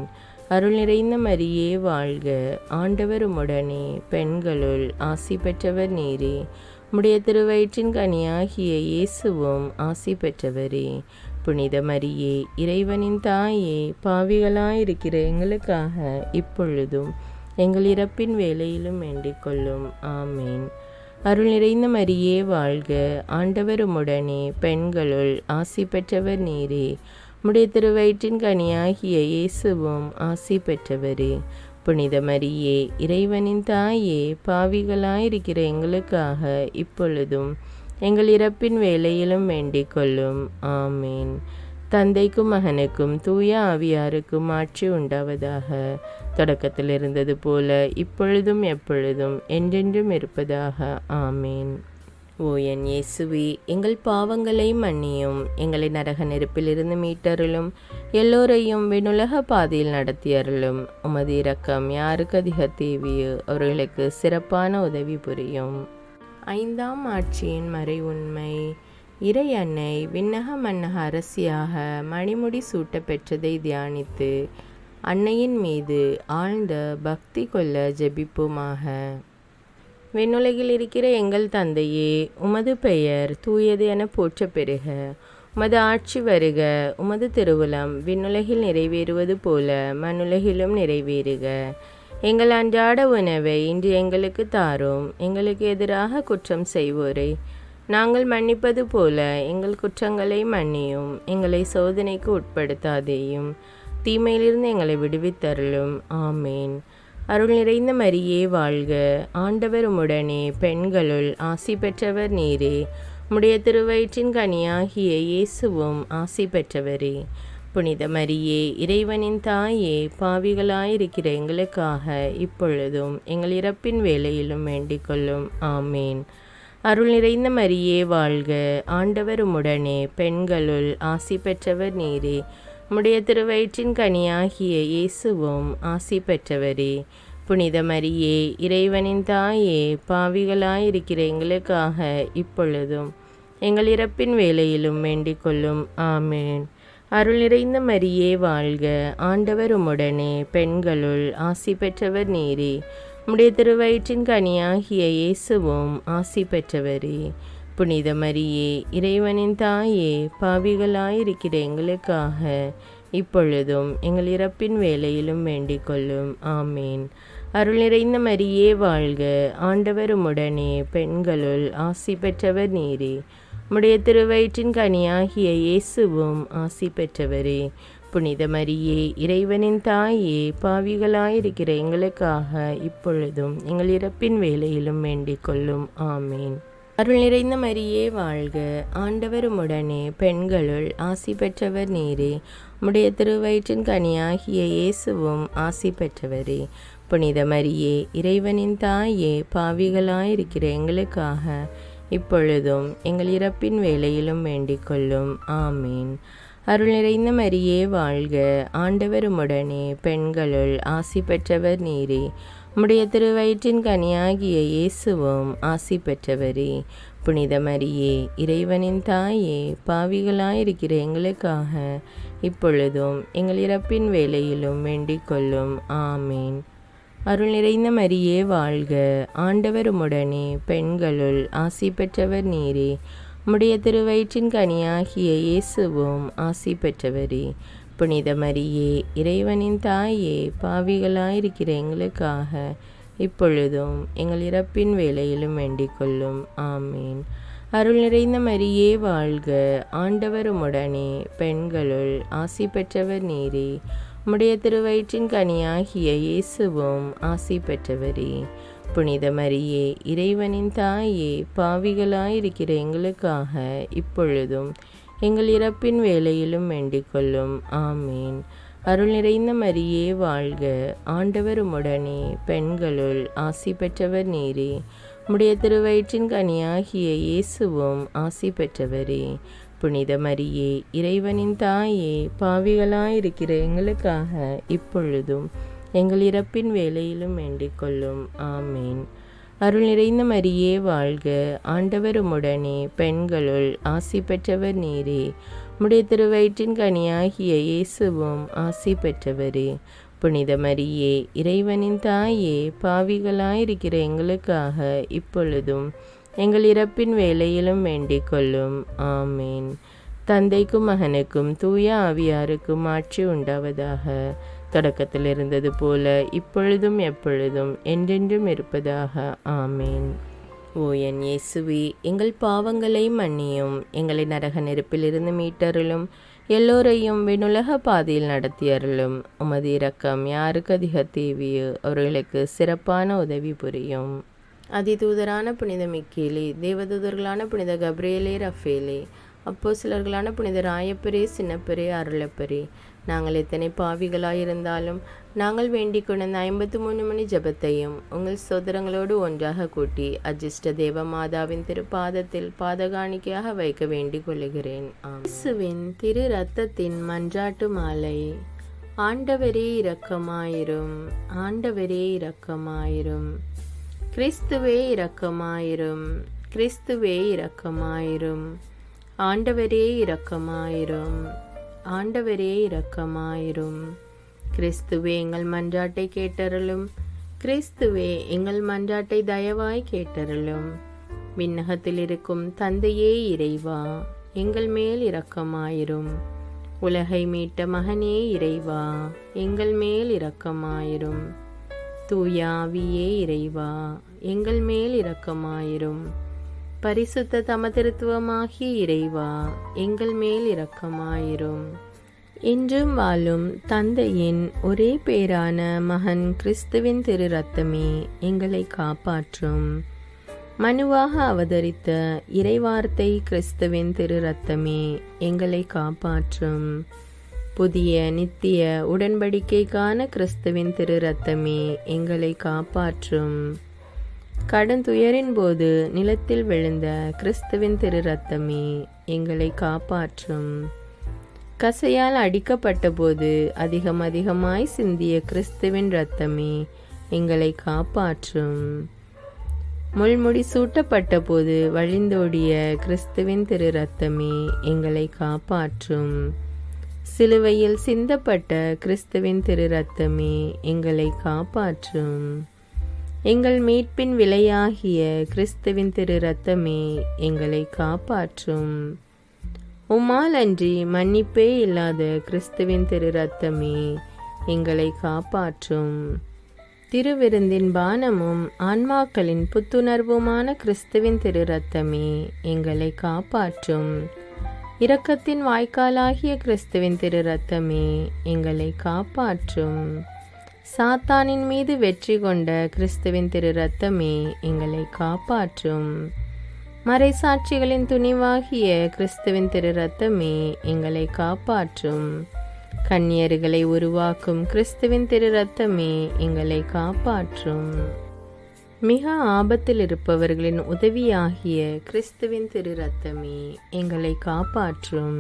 அருள் நிறைந்த மரியே வாழ்க ஆண்டவர் உம்முடனே பெண்களுள் ஆசி பெற்றவர் நீரே உம்முடைய திருவயிற்றின் கனியாகிய இயேசுவும் ஆசி பெற்றவரே புனித மரியே இறைவனின் தாயே பாவிகளாயிருக்கிற எங்களுக்காக இப்பொழுதும் எங்கள் இறப்பின் வேலையிலும் வேண்டிக் கொள்ளும் ஆமேன் அருள் நிறைந்த மரியே வாழ்க ஆண்டவர் உம்முடனே பெண்களுள் ஆசி பெற்றவர் நீரே உம்முடைய திருவயிற்றின் கனியாகிய இயேசுவும் ஆசி பெற்றவரே புனித மரியே இறைவனின் தாயே பாவிகளாயிருக்கிற எங்களுக்காக இப்பொழுதும் எங்கள் இறப்பின் வேலையிலும் வேண்டிக் கொள்ளும் ஆமேன் தந்தைக்கும் மகனுக்கும் தூய ஆவியாருக்கும் ஆட்சி உண்டாவதாக தொடக்கத்தில் இருந்தது போல இப்பொழுதும் எப்பொழுதும் என்றென்றும் இருப்பதாக ஆமேன் ஓ என் இயேசுவே எங்கள் பாவங்களை மன்னியும் எங்களை நரக நெருப்பிலிருந்து மீட்டருளும் எல்லோரையும் விண்ணுலக பாதையில் நடத்தியருளும் உமது இரக்கம் யாருக்கு அதிக தேவையோ அவர்களுக்கு சிறப்பான உதவி புரியும் ஐந்தாம் ஆட்சியின் மறை உண்மை இறை அன்னை விண்ணக மன்னக அரசியாக மணிமுடி சூட்ட பெற்றதை தியானித்து அன்னையின் மீது ஆழ்ந்த பக்தி கொள்ள ஜெபிப்போமாக விண்ணுலகில் இருக்கிற எங்கள் தந்தையே உமது பெயர் தூயது என போற்ற பெறுக உமது ஆட்சி வருக உமது திருவுளம் விண்ணுலகில் நிறைவேறுவது போல மண்ணுலகிலும் நிறைவேறுக எங்கள் அன்றாட உணவை இன்று எங்களுக்கு தாரும் எங்களுக்கு எதிராக குற்றம் செய்வோரை நாங்கள் மன்னிப்பது போல எங்கள் குற்றங்களை மன்னியும் எங்களை சோதனைக்கு உட்படுத்தாதேயும் தீமையிலிருந்து எங்களை விடுவித்தருளும் ஆமேன் அருள் நிறைந்த மரியே வாழ்க ஆண்டவர் உம்முடனே பெண்களுள் ஆசி பெற்றவர் நீரே உம்முடைய திருவயிற்றின் கனியாகிய இயேசுவும் ஆசி பெற்றவரே புனித மரியே இறைவனின் தாயே பாவிகளாயிருக்கிற எங்களுக்காக இப்பொழுதும் எங்கள் இறப்பின் வேலையிலும் வேண்டிக் கொள்ளும் ஆமேன் அருள் நிறைந்த மரியே வாழ்க ஆண்டவர் உம்முடனே பெண்களுள் ஆசி பெற்றவர் நீரே உம்முடைய திருவயிற்றின் கனியாகிய இயேசுவும் ஆசி பெற்றவரே புனித மரியே இறைவனின் தாயே பாவிகளாயிருக்கிற எங்களுக்காக இப்பொழுதும் எங்கள் இறப்பின் வேலையிலும் வேண்டிக் கொள்ளும் ஆமேன் அருள் நிறைந்த மரியே வாழ்க ஆண்டவர் உம்முடனே பெண்களுள் ஆசி பெற்றவர் நீரே உம்முடைய திருவயிற்றின் கனியாகிய இயேசுவும் ஆசி பெற்றவரே புனித மரியே இறைவனின் தாயே பாவிகளாயிருக்கிற எங்களுக்காக இப்பொழுதும் எங்கள் இறப்பின் வேலையிலும் வேண்டிக் கொள்ளும் ஆமேன் அருள் நிறைந்த மரியே வாழ்க ஆண்டவர் உம்முடனே பெண்களுள் ஆசி பெற்றவர் நீரே உம்முடைய திருவயிற்றின் கனியாகிய இயேசுவும் ஆசி பெற்றவரே புனித மரியே இறைவனின் தாயே பாவிகளாயிருக்கிற எங்களுக்காக இப்பொழுதும் எங்கள் இறப்பின் வேலையிலும் வேண்டிக் கொள்ளும் ஆமேன் அருள் நிறைந்த மரியே வாழ்க ஆண்டவர் உம்முடனே பெண்களுள் ஆசி பெற்றவர் நீரே உம்முடைய திருவயிற்றின் கனியாகிய இயேசுவும் ஆசி பெற்றவரே புனித மரியே இறைவனின் தாயே பாவிகளாயிருக்கிற எங்களுக்காக இப்பொழுதும் எங்கள் இறப்பின் வேலையிலும் வேண்டிக் கொள்ளும் ஆமீன் அருள் நிறைந்த மரியே வாழ்க ஆண்டவர் உம்முடனே பெண்களுள் ஆசி பெற்றவர் நீரே உம்முடைய திருவயிற்றின் கனியாகிய இயேசுவும் ஆசி பெற்றவரே புனித மரியே இறைவனின் தாயே பாவிகளாயிருக்கிற எங்களுக்காக இப்பொழுதும் எங்கள் இறப்பின் வேலையிலும் வேண்டிக் கொள்ளும் ஆமீன் அருள் நிறைந்த மரியே வாழ்க ஆண்டவர் உம்முடனே பெண்களுள் ஆசி பெற்றவர் நீரே உம்முடைய திருவயிற்றின் கனியாகிய இயேசுவும் ஆசி பெற்றவரே புனித மரியே இறைவனின் தாயே பாவிகளாயிருக்கிற எங்களுக்காக இப்பொழுதும் எங்கள் இறப்பின் வேலையிலும் வேண்டிக் கொள்ளும் ஆமீன் அருள் நிறைந்த மரியே வாழ்க ஆண்டவர் உம்முடனே பெண்களுள் ஆசி பெற்றவர் நீரே உம்முடைய திருவயிற்றின் கனியாகிய இயேசுவும் ஆசி பெற்றவரே புனித மரியே இறைவனின் தாயே பாவிகளாயிருக்கிற எங்களுக்காக இப்பொழுதும் எங்கள் இறப்பின் வேலையிலும் வேண்டிக் கொள்ளும் ஆமீன் அருள் நிறைந்த மரியே வாழ்க ஆண்டவர் உம்முடனே பெண்களுள் ஆசி பெற்றவர் நீரே உம்முடைய திருவயிற்றின் கனியாகிய இயேசுவும் ஆசி பெற்றவரே புனித மரியே இறைவனின் தாயே பாவிகளாயிருக்கிற எங்களுக்காக இப்பொழுதும் எங்கள் இறப்பின் வேலையிலும் வேண்டிக் கொள்ளும் ஆமீன் அருள் நிறைந்த மரியே வாழ்க ஆண்டவர் உம்முடனே பெண்களுள் ஆசி பெற்றவர் நீரே உம்முடைய திருவயிற்றின் கனியாகிய இயேசுவும் ஆசி பெற்றவரே புனித மரியே இறைவனின் தாயே பாவிகளாயிருக்கிற எங்களுக்காக இப்பொழுதும் எங்கள் இறப்பின் வேலையிலும் வேண்டிக் கொள்ளும் ஆமேன் தந்தைக்கும் மகனுக்கும் தூய ஆவியாருக்கும் ஆட்சி உண்டாவதாக தொடக்கத்தில் இருந்தது போல இப்பொழுதும் எப்பொழுதும் என்றென்றும் இருப்பதாக ஆமேன் ஓ என் இயேசுவே எங்கள் பாவங்களை மன்னியும் எங்களை நரக நெருப்பிலிருந்து மீட்டருளும் எல்லோரையும் விண்ணுலக பாதையில் நடத்தியருளும் உமது இரக்கம் யாருக்கு அதிக தேவையோ அவர்களுக்கு சிறப்பான உதவி புரியும் அதிதூதரான புனித மிக்கேலே தேவதூதர்களான புனித கப்ரியேலே ரஃபேலே அப்போ சிலர்களான புனித ராயப்பரே சின்னப்பரே அருளப்பரே நாங்கள் எத்தனை பாவிகளாயிருந்தாலும் நாங்கள் வேண்டிக் கொண்ட ஐம்பத்து மூணு மணி ஜபத்தையும் உங்கள் சோதரங்களோடு ஒன்றாக கூட்டி அஜிஷ்ட தேவ மாதாவின் திருப்பாதத்தில் பாதகாணிக்கையாக வைக்க வேண்டிக் கொள்ளுகிறேன் இயேசுவின் திரு ரத்தத்தின் மன்றாட்டு மாலை ஆண்டவரே இரக்கமாயிரும் ஆண்டவரே இரக்கமாயிரும் கிறிஸ்துவே இரக்கமாயிரும் கிறிஸ்துவே இரக்கமாயிரும் ஆண்டவரே இரக்கமாயிரும் ஆண்டவரே இரக்கமாயிரும் கிறிஸ்துவே எங்கள் மன்றாட்டை கேட்டருளும் கிறிஸ்துவே எங்கள் மன்றாட்டை தயவாய் கேட்டருளும் விண்ணகத்தில் இருக்கும் தந்தையே இறைவா எங்கள் மேல் இரக்கமாயிரும் உலகை மீட்ட மகனே இறைவா எங்கள் மேல் இரக்கமாயிரும் தூயாவியே இறைவா எங்கள் மேல் இரக்கமாயிரும் பரிசுத்த தமதிருத்துவமாகிய இறைவா எங்கள் மேல் இரக்கமாயிரும் என்றும் வாழும் தந்தையின் ஒரே பேரான மகன் கிறிஸ்துவின் திரு ரத்தமே எங்களை காப்பாற்றும் மனுவாக அவதரித்த இறைவார்த்தை கிறிஸ்துவின் திரு ரத்தமே எங்களை காப்பாற்றும் புதிய நித்திய உடன்படிக்கைக்கான கிறிஸ்துவின் திரு ரத்தமே எங்களை காப்பாற்றும் கடுந்துயரின் போது நிலத்தில் விழுந்த கிறிஸ்துவின் திரு ரத்தமே எங்களை காப்பாற்றும் கசையால் அடிக்கப்பட்ட போது அதிகம் அதிகமாய் சிந்திய கிறிஸ்துவின் ரத்தமே எங்களை காப்பாற்றும் முள்முடி சூட்டப்பட்ட போது வழிந்தோடிய கிறிஸ்துவின் திரு ரத்தமே எங்களை காப்பாற்றும் சிலுவையில் சிந்தப்பட்ட கிறிஸ்துவின் திரு ரத்தமே எங்களை காப்பாற்றும் எங்கள் மீட்பின் விலையாகிய கிறிஸ்துவின் திரு ரத்தமே எங்களை காப்பாற்றும் உம்மால் அன்றி மன்னிப்பே இல்லாத கிறிஸ்துவின் திரு ரத்தமே எங்களை காப்பாற்றும் திருவிருந்தின் பானமும் ஆன்மாக்களின் புத்துணர்வுமான கிறிஸ்துவின் திரு ரத்தமே எங்களை காப்பாற்றும் இரக்கத்தின் வாய்க்காலாகிய கிறிஸ்துவின் திரு ரத்தமே எங்களை காப்பாற்றும் சாத்தானின் மீது வெற்றி கொண்ட கிறிஸ்துவின் திரு ரத்தமே எங்களை காப்பாற்றும் மறைசாட்சிகளின் துணிவாகிய கிறிஸ்துவின் திரு ரத்தமே எங்களை காப்பாற்றும் கன்னியர்களை உருவாக்கும் கிறிஸ்துவின் திரு ரத்தமே எங்களை காப்பாற்றும் மிக ஆபத்தில் இருப்பவர்களின் உதவியாகிய கிறிஸ்துவின் திரு ரத்தமே எங்களை காப்பாற்றும்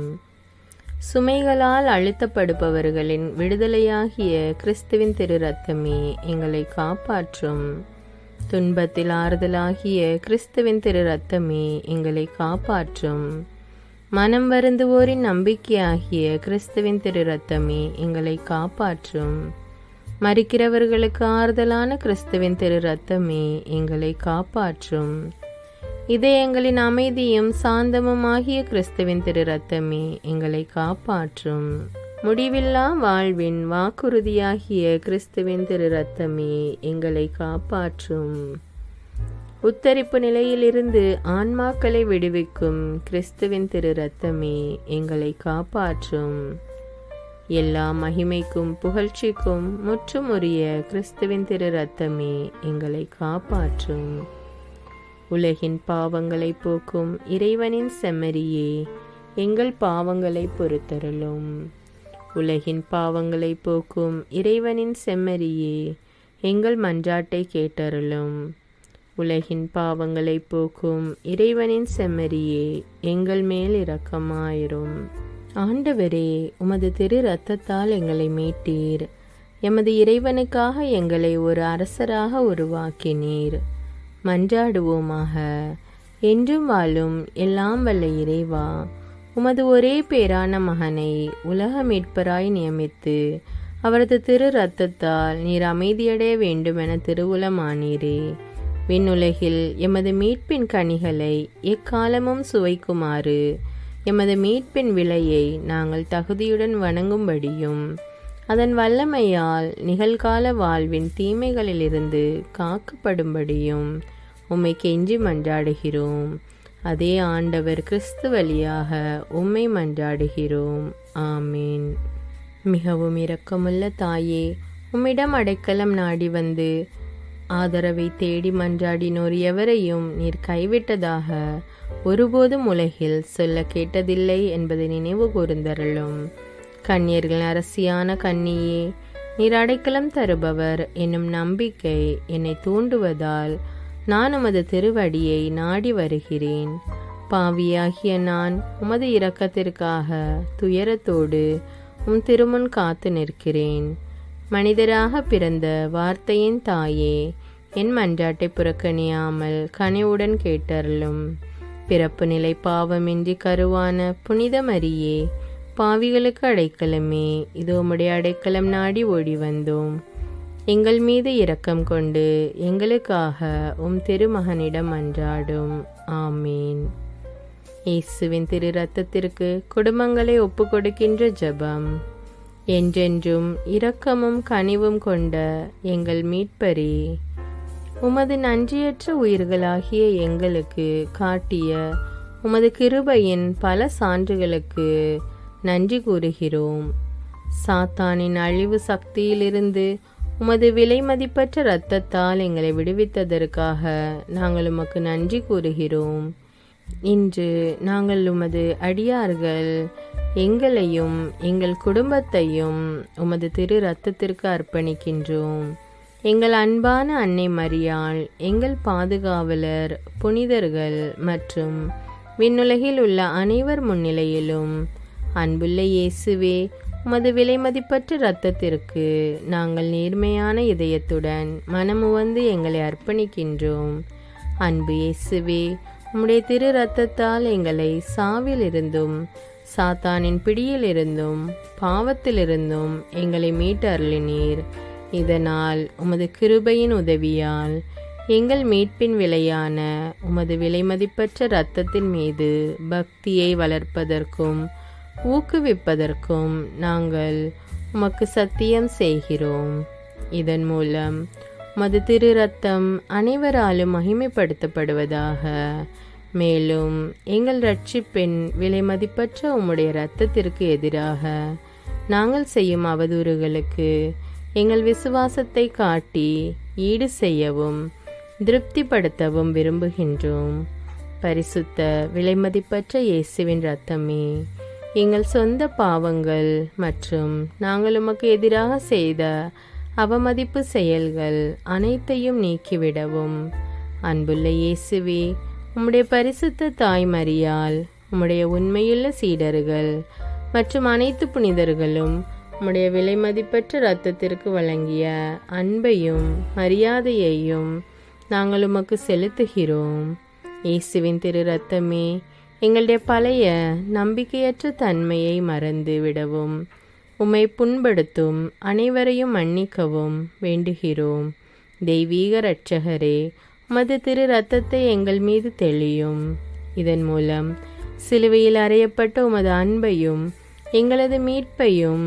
சுமைகளால் அழுத்தப்படுபவர்களின் விடுதலையாகிய கிறிஸ்துவின் திரு ரத்தமே எங்களை காப்பாற்றும் துன்பத்தில் ஆறுதலாகிய கிறிஸ்துவின் திரு ரத்தமே எங்களை காப்பாற்றும் மனம் வருந்துவோரின் நம்பிக்கையாகிய கிறிஸ்துவின் திரு ரத்தமே எங்களை காப்பாற்றும் மறிக்கிறவர்களுக்கு ஆறுதலான கிறிஸ்துவின் திரு ரத்தமே எங்களை காப்பாற்றும் இதயங்களின் அமைதியும் சாந்தமும் ஆகிய கிறிஸ்துவின் திரு ரத்தமே எங்களை காப்பாற்றும் முடிவில்லா வாழ்வின் வாக்குறுதியாகிய கிறிஸ்துவின் திரு ரத்தமே எங்களை காப்பாற்றும் உத்தரிப்பு நிலையிலிருந்து ஆன்மாக்களை விடுவிக்கும் கிறிஸ்துவின் திரு ரத்தமே எங்களை காப்பாற்றும் எல்லா மகிமைக்கும் புகழ்ச்சிக்கும் முற்றும் உரிய கிறிஸ்துவின் திரு ரத்தமே எங்களை காப்பாற்றும் உலகின் பாவங்களை போக்கும் இறைவனின் செம்மறியே எங்கள் பாவங்களை பொறுத்தருளும் உலகின் பாவங்களை போக்கும் இறைவனின் செம்மறியே எங்கள் மன்றாட்டை கேட்டருளும் உலகின் பாவங்களை போக்கும் இறைவனின் செம்மறியே எங்கள் மேல் இரக்கமாயிரும் ஆண்டவரே உமது திரு ரத்தத்தால் எங்களை மீட்டீர் எமது இறைவனுக்காக எங்களை ஒரு அரசராக உருவாக்கினீர் மன்றாடுவோமாக என்றும் வாழும் எல்லாம் வல்ல இறைவா உமது ஒரே பேரான மகனை உலக மீட்பராய் நியமித்து அவரது திரு ரத்தத்தால் நீர் அமைதியடைய வேண்டுமென திருவுளமானீரே விண்ணுலகில் எமது மீட்பின் கனிகளை எக்காலமும் சுவைக்குமாறு எமது மீட்பின் விலையை நாங்கள் தகுதியுடன் வணங்கும்படியும் அதன் வல்லமையால் நிகழ்கால வாழ்வின் தீமைகளிலிருந்து காக்கப்படும்படியும் உம்மை கெஞ்சி மன்றாடுகிறோம் அதே ஆண்டவர் கிறிஸ்து வழியாக உம்மை மன்றாடுகிறோம் ஆமீன் மிகவும் இரக்கமுள்ள தாயே உம்மிடம் அடைக்கலம் நாடி வந்து ஆதரவை தேடி மன்றாடினோர் எவரையும் நீர் கைவிட்டதாக ஒருபோதும் உலகில் சொல்ல கேட்டதில்லை என்பதை நினைவு கூர்ந்தருளும் கன்னியர்கள் அரசியான கன்னியே நீர் அடைக்கலம் தருபவர் என்னும் நம்பிக்கை என்னை தூண்டுவதால் நான் உமது திருவடியை நாடி வருகிறேன் பாவியாகிய நான் உமது இரக்கத்திற்காக துயரத்தோடு உம் திருமுன் காத்து நிற்கிறேன் மனிதராக பிறந்த வார்த்தையின் தாயே என் மன்றாட்டை புறக்கணியாமல் கனிவுடன் கேட்டருளும் பிறப்பு நிலை பாவமின்றி கருவான புனித மரியே பாவிகளுக்கு அடைக்கலமே இது உம்முடைய அடைக்கலம் நாடி ஓடி வந்தோம் எங்கள் மீது இரக்கம் கொண்டு எங்களுக்காக உம் திருமகனிடம் அன்றாடும் ஆமீன் இயேசுவின் திரு ரத்தத்திற்கு குடும்பங்களை ஒப்பு கொடுக்கின்ற ஜெபம் என்றென்றும் இரக்கமும் கனிவும் கொண்ட எங்கள் மீட்பரே உமது நன்றியற்ற உயிர்களாகிய எங்களுக்கு காட்டிய உமது கிருபையின் பல சான்றுகளுக்கு நன்றி கூறுகிறோம் சாத்தானின் அழிவு சக்தியிலிருந்து உமது விலை மதிப்பற்ற இரத்தத்தால் எங்களை விடுவித்ததற்காக நாங்கள் உமக்கு நன்றி கூறுகிறோம் இன்று நாங்கள் உமது அடியார்கள் எங்களையும் எங்கள் குடும்பத்தையும் உமது திரு ரத்தத்திற்கு அர்ப்பணிக்கின்றோம் எங்கள் அன்பான அன்னை மரியாள் எங்கள் பாதுகாவலர் புனிதர்கள் மற்றும் விண்ணுலகில் உள்ள அனைவர் முன்னிலையிலும் அன்புள்ள இயேசுவே உமது விலைமதிப்பற்ற இரத்தத்திற்கு நாங்கள் நேர்மையான இதயத்துடன் மனமுவந்து எங்களை அர்ப்பணிக்கின்றோம் அன்பு இயேசுவே உம்முடைய திரு ரத்தத்தால் எங்களை சாவிலிருந்தும் சாத்தானின் பிடியிலிருந்தும் பாவத்திலிருந்தும் எங்களை மீட்டு அருளினீர் இதனால் உமது கிருபையின் உதவியால் எங்கள் மீட்பின் விலையான உமது விலைமதிப்பற்ற இரத்தத்தின் மீது பக்தியை வளர்ப்பதற்கும் ஊக்குவிப்பதற்கும் நாங்கள் உமக்கு சத்தியம் செய்கிறோம் இதன் மூலம் உமது திரு ரத்தம் அனைவராலும் மகிமைப்படுத்தப்படுவதாக மேலும் எங்கள் ரட்சிப்பின் விலைமதிப்பற்ற உம்முடைய இரத்தத்திற்கு எதிராக நாங்கள் செய்யும் அவதூறுகளுக்கு எங்கள் விசுவாசத்தை காட்டி ஈடு செய்யவும் திருப்திப்படுத்தவும் விரும்புகின்றோம் பரிசுத்த விலைமதிப்பற்ற இயேசுவின் இரத்தமே எங்கள் சொந்த பாவங்கள் மற்றும் நாங்கள் உமக்கு எதிராக செய்த அவமதிப்பு செயல்கள் அனைத்தையும் நீக்கிவிடவும் அன்புள்ள இயேசுவே உம்முடைய பரிசுத்த தாய் மரியால் உம்முடைய உண்மையுள்ள சீடர்கள் மற்றும் அனைத்து புனிதர்களும் உம்முடைய விலைமதிப்பற்ற இரத்தத்திற்கு வழங்கிய அன்பையும் மரியாதையையும் நாங்கள் உமக்கு செலுத்துகிறோம் இயேசுவின் திரு ரத்தமே எங்களுடைய பழைய நம்பிக்கையற்ற தன்மையை மறந்து விடவும் உம்மை புண்படுத்தும் அனைவரையும் மன்னிக்கவும் வேண்டுகிறோம் தெய்வீக இரட்சகரே உமது திரு ரத்தத்தை எங்கள் மீது தெளியும் இதன் மூலம் சிலுவையில் அறையப்பட்ட உமது அன்பையும் எங்களது மீட்பையும்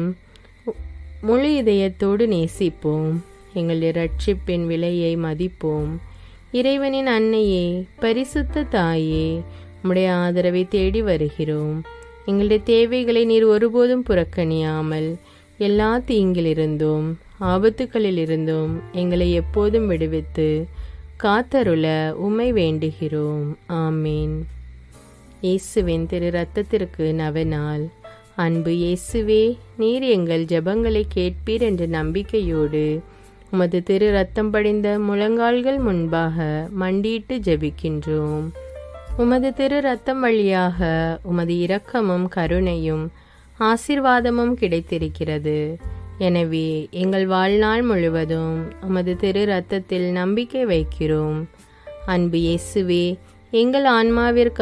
முழு இதயத்தோடு நேசிப்போம் எங்களுடைய ரட்சிப்பின் விலையை மதிப்போம் இறைவனின் அன்னையே பரிசுத்த தாயே உம்முடைய ஆதரவை தேடி வருகிறோம் எங்களுடைய தேவைகளை நீர் ஒருபோதும் புறக்கணியாமல் எல்லா தீங்கிலிருந்தும் ஆபத்துக்களிலிருந்தும் எங்களை எப்போதும் விடுவித்து காத்தருள உம்மை வேண்டுகிறோம் ஆமீன் இயேசுவின் திரு ரத்தத்திற்கு நவநாள் அன்பு இயேசுவே நீர் எங்கள் ஜெபங்களை கேட்பீர் என்ற நம்பிக்கையோடு உமது திரு ரத்தம் படிந்த முழங்கால்கள் முன்பாக மண்டியிட்டு ஜெபிக்கின்றோம் உமது திரு ரத்தம் வழியாக உமது இரக்கமும் கருணையும் ஆசிர்வாதமும் கிடைத்திருக்கிறது எனவே எங்கள் வாழ்நாள் முழுவதும் உமது திரு ரத்தத்தில் நம்பிக்கை வைக்கிறோம் அன்பு இயேசுவே எங்கள்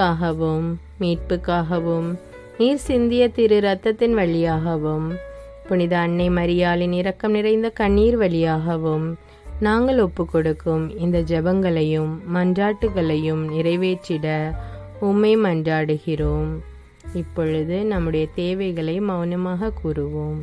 ஆன்மாவிற்காகவும் மீட்புக்காகவும் நீர் சிந்திய திரு ரத்தத்தின் வழியாகவும் புனித அன்னை மரியாளின் இரக்கம் நிறைந்த கண்ணீர் வழியாகவும் நாங்கள் ஒப்பு கொடுக்கும் இந்த ஜெபங்களையும் மன்றாட்டுகளையும் நிறைவேற்றிட உம்மை மன்றாடுகிறோம் இப்பொழுது நம்முடைய தேவைகளை மௌனமாக கூறுவோம்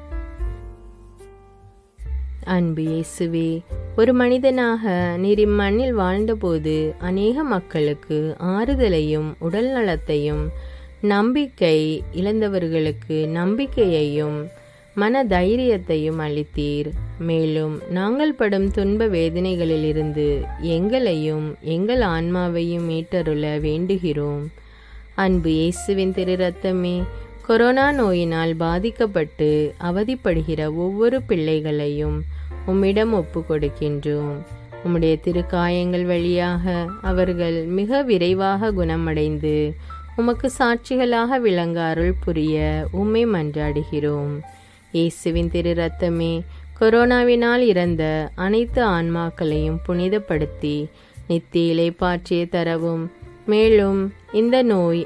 அன்பு இயேசுவே ஒரு மனிதனாக நீர் இம்மண்ணில் வாழ்ந்தபோது அநேக மக்களுக்கு ஆறுதலையும் உடல் நலத்தையும் நம்பிக்கை இழந்தவர்களுக்கு நம்பிக்கையையும் மன தைரியத்தையும் அளித்தீர் மேலும் நாங்கள் படும் துன்ப வேதனைகளிலிருந்து எங்களையும் எங்கள் ஆன்மாவையும் மீட்டருள வேண்டுகிறோம் அன்பு இயேசுவின் திரு ரத்தமே கொரோனா நோயினால் பாதிக்கப்பட்டு அவதிப்படுகிற ஒவ்வொரு பிள்ளைகளையும் உம்மிடம் ஒப்பு கொடுக்கின்றோம் உம்முடைய திருக்காயங்கள் வழியாக அவர்கள் மிக விரைவாக குணமடைந்து உமக்கு சாட்சிகளாக விளங்க அருள் புரிய உம்மை மன்றாடுகிறோம் இயேசுவின் திரு ரத்தமே கொரோனாவினால் இறந்த அனைத்து ஆன்மாக்களையும் புனிதப்படுத்தி நித்திய இலைப்பாற்றிய தரவும் மேலும் இந்த நோய்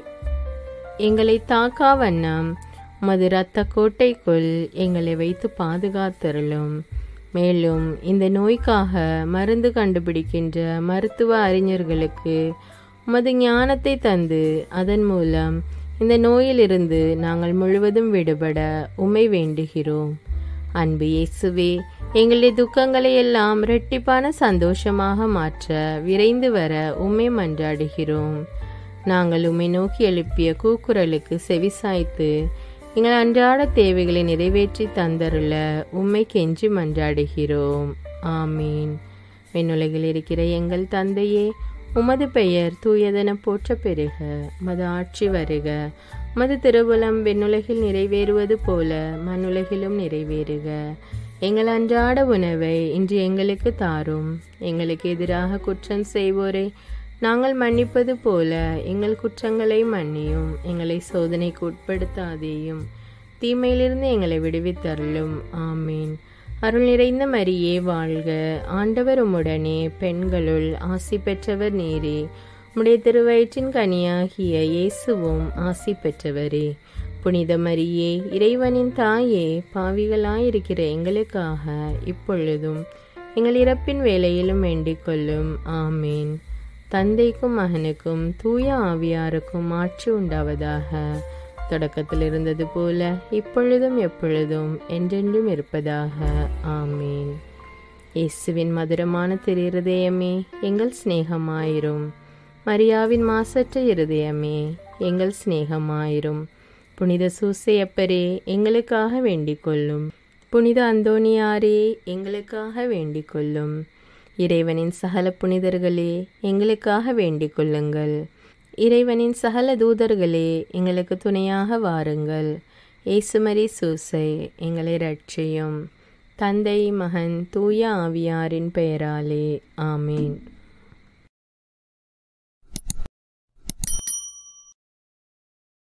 எங்களை தாக்கா வண்ணம் உமது இரத்த கோட்டைக்குள் எங்களை வைத்து பாதுகாத்தருளும் மேலும் இந்த நோய்க்காக மருந்து கண்டுபிடிக்கின்ற மருத்துவ அறிஞர்களுக்கு உமது ஞானத்தை தந்து அதன் மூலம் இந்த நோயிலிருந்து நாங்கள் முழுவதும் விடுபட உமை வேண்டுகிறோம் அன்பு இயேசுவே எங்களுடைய துக்கங்களை எல்லாம் இரட்டிப்பான சந்தோஷமாக மாற்ற விரைந்து வர உம்மை மன்றாடுகிறோம் நாங்கள் உம்மை நோக்கி எழுப்பிய கூக்குரலுக்கு செவிசாய்த்து எங்கள் அன்றாட தேவைகளை நிறைவேற்றி தந்தருள உம்மை கெஞ்சி மன்றாடுகிறோம் ஆமீன் விண்ணுலகில் இருக்கிற எங்கள் தந்தையே உமது பெயர் தூயதென போற்ற பெருக மது ஆட்சி வருக மது திருவுலம் விண்ணுலகில் நிறைவேறுவது போல மண்ணுலகிலும் நிறைவேறுக எங்கள் அன்றாட உணவை இன்று எங்களுக்கு தாரும் எங்களுக்கு எதிராக குற்றம் செய்வோரை நாங்கள் மன்னிப்பது போல எங்கள் குற்றங்களை மன்னியும் எங்களை சோதனைக்கு உட்படுத்தாதேயும் தீமையிலிருந்து எங்களை விடுவித்தருளும் ஆமீன் அருள் நிறைந்த மரியே வாழ்க ஆண்டவர் உம்முடனே பெண்களுள் ஆசி பெற்றவர் நீரே உம்முடைய திருவயிற்றின் கனியாகிய இயேசுவும் ஆசி பெற்றவரே புனித மரியே இறைவனின் தாயே பாவிகளாயிருக்கிற எங்களுக்காக இப்பொழுதும் எங்கள் இறப்பின் வேலையிலும் வேண்டிக் கொள்ளும் ஆமீன் தந்தைக்கும் மகனுக்கும் தூய ஆவியாருக்கும் ஆட்சி உண்டாவதாக தொடக்கத்தில் இருந்தது போல இப்பொழுதும் எப்பொழுதும் என்றென்றும் இருப்பதாக ஆமீன் இயேசுவின் மதுரமான திரு இருதயமே எங்கள் சிநேகமாயிரும் மரியாவின் மாசற்ற இருதயமே எங்கள் சிநேகமாயிரும் புனித சூசையப்பரே எங்களுக்காக வேண்டிக் கொள்ளும் புனித அந்தோனியாரே எங்களுக்காக வேண்டிக் கொள்ளும் இறைவனின் சகல புனிதர்களே எங்களுக்காக வேண்டிக் கொள்ளுங்கள் இறைவனின் சகல தூதர்களே எங்களுக்கு துணையாக வாருங்கள் ஏசுமரி சூசை எங்களை ரட்சியும் தந்தை மகன் தூய ஆவியாரின் பெயராலே ஆமீன்